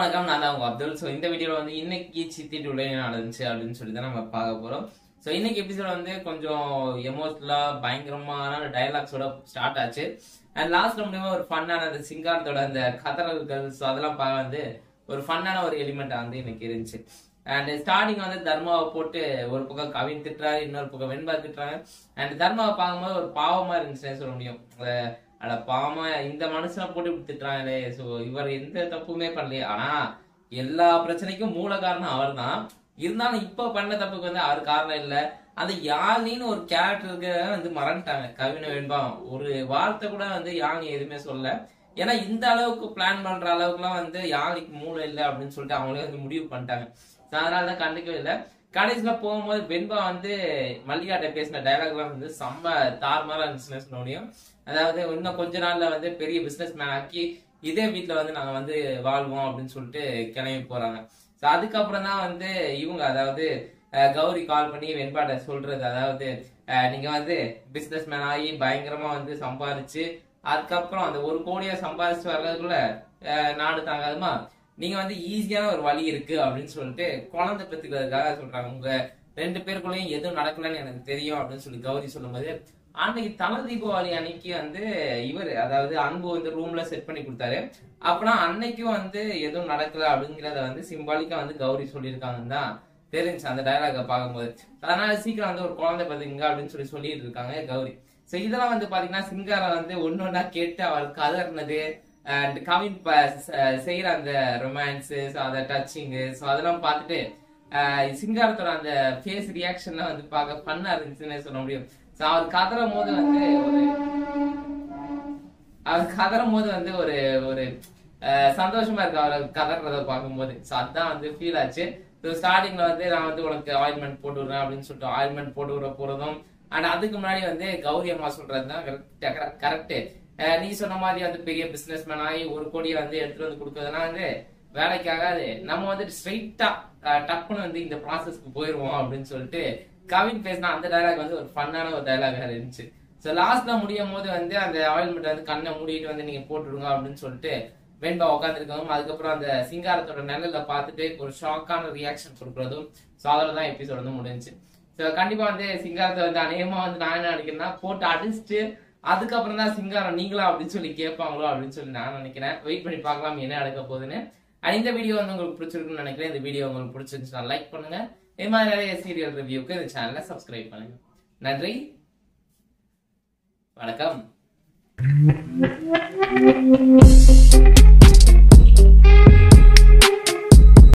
வணக்கம் நான் தான் உங்க அப்துல் ஸோ இந்த வீடியோவில் வந்து இன்னைக்கு சித்தி டுடே நடந்துச்சு அப்படின்னு சொல்லி தான் நம்ம பார்க்க போறோம் ஸோ இன்னைக்கு எபிசோட் வந்து கொஞ்சம் எமோஷனலா பயங்கரமான டைலாக்ஸோட ஸ்டார்ட் ஆச்சு அண்ட் லாஸ்ட்ல முடியுமா ஒரு ஃபன்னான அந்த சிங்காரத்தோட அந்த கதறல்கள் ஸோ அதெல்லாம் பார்க்க வந்து ஒரு ஃபன்னான ஒரு எலிமெண்ட் வந்து எனக்கு இருந்துச்சு அண்ட் ஸ்டார்டிங் வந்து தர்மாவை போட்டு ஒரு பக்கம் கவின் திட்டுறாரு இன்னொரு பக்கம் வெண்பா திட்டுறாங்க அண்ட் தர்மாவை பார்க்கும்போது ஒரு பாவமா இருந்துச்சுன்னு சொல்ல முடியும் அஹ் அட பாவமா இந்த மனுஷனை போட்டு இப்படி திட்டுறாங்களே ஸோ இவர் எந்த தப்புமே பண்ணலையே ஆனா எல்லா பிரச்சனைக்கும் மூல காரணம் அவர் தான் இருந்தாலும் இப்ப பண்ண தப்புக்கு வந்து அவர் காரணம் இல்ல அந்த யாழின்னு ஒரு கேரக்டருக்கு வந்து மறந்துட்டாங்க கவின வெண்பா ஒரு வார்த்தை கூட வந்து யாழி எதுவுமே சொல்ல ஏன்னா இந்த அளவுக்கு பிளான் பண்ற அளவுக்குலாம் வந்து யாழிக்கு மூளை இல்லை அப்படின்னு சொல்லிட்டு அவங்களே வந்து முடிவு பண்ணிட்டாங்க So அதனால தான் கண்டுக்கவே இல்லை கடைசியில போகும்போது வெண்பா வந்து மல்லிகாட்ட பேசின டைலாக்லாம் வந்து செம்ம தாறுமாறா இருந்துச்சுன்னு சொல்ல முடியும் அதாவது இன்னும் கொஞ்ச நாள்ல வந்து பெரிய பிசினஸ் மேன் ஆக்கி இதே வீட்ல வந்து நாங்க வந்து வாழ்வோம் அப்படின்னு சொல்லிட்டு கிளம்பி போறாங்க ஸோ அதுக்கப்புறம் தான் வந்து இவங்க அதாவது அஹ், கௌரி கால் பண்ணி வெண்பாட்ட சொல்றது அதாவது அஹ், நீங்க வந்து பிசினஸ் மேன் ஆகி பயங்கரமா வந்து சம்பாரிச்சு அதுக்கப்புறம் அந்த ஒரு கோடியை சம்பாரிச்சு வர்றதுக்குள்ள அஹ், நாடு தாங்காதுமா நீங்க வந்து ஈஸியான ஒரு வழி இருக்கு அப்படின்னு சொல்லிட்டு குழந்தை பெற்றுக்கிறதுக்காக சொல்றாங்க உங்க ரெண்டு பேருக்குள்ளேயும் எதுவும் நடக்கலன்னு எனக்கு தெரியும் அப்படின்னு சொல்லி கௌரி சொல்லும்போது அன்னைக்கு தலை தீபாவளி அன்னைக்கு வந்து இவர் அதாவது அன்பு வந்து ரூம்ல செட் பண்ணி கொடுத்தாரு அப்பனா அன்னைக்கும் வந்து எதுவும் நடக்கல அப்படிங்கிறத வந்து சிம்பாலிக்கா வந்து கௌரி சொல்லியிருக்காங்கன்னு தான் தெரிஞ்சு அந்த டயலாக பார்க்கும்போது அதனால சீக்கிரம் வந்து ஒரு குழந்தை பதுங்க அப்படின்னு சொல்லி சொல்லிட்டு இருக்காங்க கௌரி சோ இதெல்லாம் வந்து பாத்தீங்கன்னா சிங்காரம் வந்து ஒன்னு ஒன்னா கேட்டு அவர் கதறினது அண்ட் கவின் செய்யற அந்த ரொமான்ஸ் அந்த டச்சிங்கு ஸோ அதெல்லாம் பார்த்துட்டு அஹ், சிங்காரத்தோட அந்த ஃபேஸ் ரியாக்ஷன்லாம் வந்து பார்க்க ஃபன்னா இருந்துச்சுன்னு சொல்ல முடியும் ஸோ அவர் கதறும் போது வந்து ஒரு அவர் கதறும் போது வந்து ஒரு ஒரு அஹ், சந்தோஷமா இருக்கு அவர் கதறத பார்க்கும்போது ஸோ அதான் வந்து ஃபீல் ஆச்சு ஸோ ஸ்டார்டிங்ல வந்து நான் வந்து உனக்கு ஆயில்மெண்ட் போட்டு விடுறேன் அப்படின்னு சொல்லிட்டு ஆயில்மெண்ட் போட்டு விட போறதும் அண்ட் அதுக்கு முன்னாடி வந்து கௌரி அம்மா சொல்றது தான் கரெக்ட் நீ சொன்ன மாதிரி வந்து பெரிய பிசினஸ் மேன் ஆகி ஒரு கோடியை வந்து எடுத்துட்டு வந்து கொடுக்கறதுனா வந்து வேலைக்கு ஆகாது நம்ம வந்துட்டு ஸ்ட்ரைட்டா டப்புன்னு வந்து இந்த ப்ராசஸ்க்கு போயிருவோம் அப்படின்னு சொல்லிட்டு கவின் பேசினா அந்த டைலாக் வந்து ஒரு ஃபன்னான ஒரு டைலாக் இருந்துச்சு ஸோ லாஸ்ட்ல முடியும் போது வந்து அந்த ஆயில்மெண்ட் வந்து கண்ணை மூடிட்டு வந்து நீங்க போட்டுடுங்க அப்படின்னு சொல்லிட்டு வெண்பா உட்காந்துருக்கவும் அதுக்கப்புறம் அந்த சிங்காரத்தோட நிழல பார்த்துட்டு ஒரு ஷாக்கான ரியாக்ஷன் கொடுக்குறதும் ஸோ அதில் தான் எபிசோட் வந்து முடிஞ்சுச்சு ஸோ கண்டிப்பா வந்து சிங்காரத்தை வந்து அநேகமா வந்து நான் என்ன நினைக்கிறேன்னா போட்டு அடிச்சுட்டு அதுக்கப்புறம் தான் சிங்காரம் நீங்களா அப்படின்னு சொல்லி கேட்பாங்களோ அப்படின்னு சொல்லி நான் நினைக்கிறேன் வெயிட் பண்ணி பார்க்கலாம் என்ன நடக்க போகுதுன்னு And இந்த வீடியோ வந்து உங்களுக்கு பிடிச்சிருக்குன்னு நினைக்கிறேன் இந்த வீடியோ உங்களுக்கு பிடிச்சிருந்துச்சுன்னா லைக் பண்ணுங்க இது மாதிரி நிறைய சீரியல் ரிவ்யூக்கு இந்த சேனலை சப்ஸ்கிரைப் பண்ணுங்க நன்றி வணக்கம்